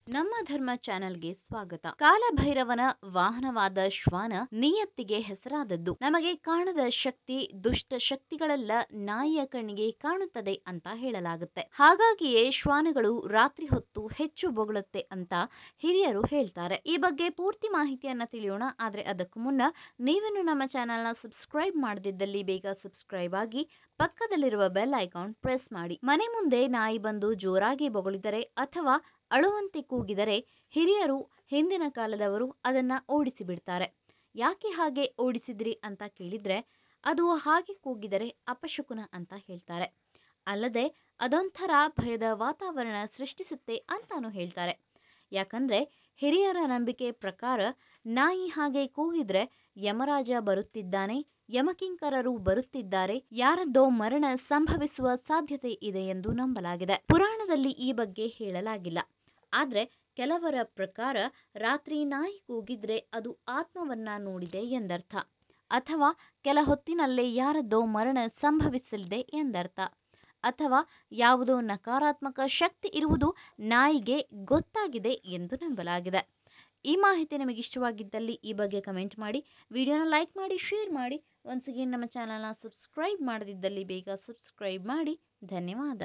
ನಮ್ಮ ಧರ್ಮ ಚಾನೆಲ್ಗೆ ಸ್ವಾಗತ ಕಾಲಭೈರವನ ವಾಹನವಾದ ಶ್ವಾನ ನಿಯತ್ತಿಗೆ ಹೆಸರಾದದ್ದು ನಮಗೆ ಕಾಣದ ಶಕ್ತಿ ದುಷ್ಟ ಶಕ್ತಿಗಳೆಲ್ಲ ನಾಯಿಯ ಕಣ್ಣಿಗೆ ಕಾಣುತ್ತದೆ ಅಂತ ಹೇಳಲಾಗುತ್ತೆ ಹಾಗಾಗಿಯೇ ಶ್ವಾನಗಳು ರಾತ್ರಿ ಹೊತ್ತು ಹೆಚ್ಚು ಬೊಗಳುತ್ತೆ ಅಂತ ಹಿರಿಯರು ಹೇಳ್ತಾರೆ ಈ ಬಗ್ಗೆ ಪೂರ್ತಿ ಮಾಹಿತಿಯನ್ನ ತಿಳಿಯೋಣ ಆದ್ರೆ ಅದಕ್ಕೂ ಮುನ್ನ ನೀವೇನು ನಮ್ಮ ಚಾನೆಲ್ನ ಸಬ್ಸ್ಕ್ರೈಬ್ ಮಾಡದಿದ್ದಲ್ಲಿ ಬೇಗ ಸಬ್ಸ್ಕ್ರೈಬ್ ಆಗಿ ಪಕ್ಕದಲ್ಲಿರುವ ಬೆಲ್ ಐಕಾನ್ ಪ್ರೆಸ್ ಮಾಡಿ ಮನೆ ಮುಂದೆ ನಾಯಿ ಬಂದು ಜೋರಾಗಿ ಬೊಗಳಿದರೆ ಅಥವಾ ಅಳುವಂತೆ ಕೂಗಿದರೆ ಹಿರಿಯರು ಹಿಂದಿನ ಕಾಲದವರು ಅದನ್ನ ಓಡಿಸಿ ಬಿಡ್ತಾರೆ ಯಾಕೆ ಹಾಗೆ ಓಡಿಸಿದ್ರಿ ಅಂತ ಕೇಳಿದ್ರೆ ಅದು ಹಾಗೆ ಕೂಗಿದರೆ ಅಪಶಕುನ ಅಂತ ಹೇಳ್ತಾರೆ ಅಲ್ಲದೆ ಅದೊಂಥರ ಭಯದ ವಾತಾವರಣ ಸೃಷ್ಟಿಸುತ್ತೆ ಅಂತಾನು ಹೇಳ್ತಾರೆ ಯಾಕಂದ್ರೆ ಹಿರಿಯರ ನಂಬಿಕೆ ಪ್ರಕಾರ ನಾಯಿ ಹಾಗೆ ಕೂಗಿದ್ರೆ ಯಮರಾಜ ಬರುತ್ತಿದ್ದಾನೆ ಯಮಕಿಂಕರರು ಬರುತ್ತಿದ್ದಾರೆ ಯಾರದ್ದೋ ಮರಣ ಸಂಭವಿಸುವ ಸಾಧ್ಯತೆ ಇದೆ ಎಂದು ನಂಬಲಾಗಿದೆ ಪುರಾಣದಲ್ಲಿ ಈ ಬಗ್ಗೆ ಹೇಳಲಾಗಿಲ್ಲ ಆದ್ರೆ ಕೆಲವರ ಪ್ರಕಾರ ರಾತ್ರಿ ನಾಯಿ ಕೂಗಿದ್ರೆ ಅದು ಆತ್ಮವನ್ನ ನೋಡಿದೆ ಎಂದರ್ಥ ಅಥವಾ ಕೆಲ ಹೊತ್ತಿನಲ್ಲೇ ಯಾರದ್ದೋ ಮರಣ ಸಂಭವಿಸಲಿದೆ ಎಂದರ್ಥ ಅಥವಾ ಯಾವುದೋ ನಕಾರಾತ್ಮಕ ಶಕ್ತಿ ಇರುವುದು ನಾಯಿಗೆ ಗೊತ್ತಾಗಿದೆ ಎಂದು ನಂಬಲಾಗಿದೆ ಈ ಮಾಹಿತಿ ನಿಮಗೆ ಇಷ್ಟವಾಗಿದ್ದಲ್ಲಿ ಈ ಬಗ್ಗೆ ಕಮೆಂಟ್ ಮಾಡಿ ವಿಡಿಯೋನ ಲೈಕ್ ಮಾಡಿ ಶೇರ್ ಮಾಡಿ ಒನ್ಸ್ ಅಗೇನ್ ನಮ್ಮ ಚಾನಲ್ನ ಸಬ್ಸ್ಕ್ರೈಬ್ ಮಾಡದಿದ್ದಲ್ಲಿ ಬೇಗ ಸಬ್ಸ್ಕ್ರೈಬ್ ಮಾಡಿ ಧನ್ಯವಾದ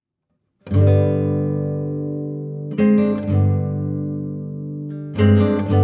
thank you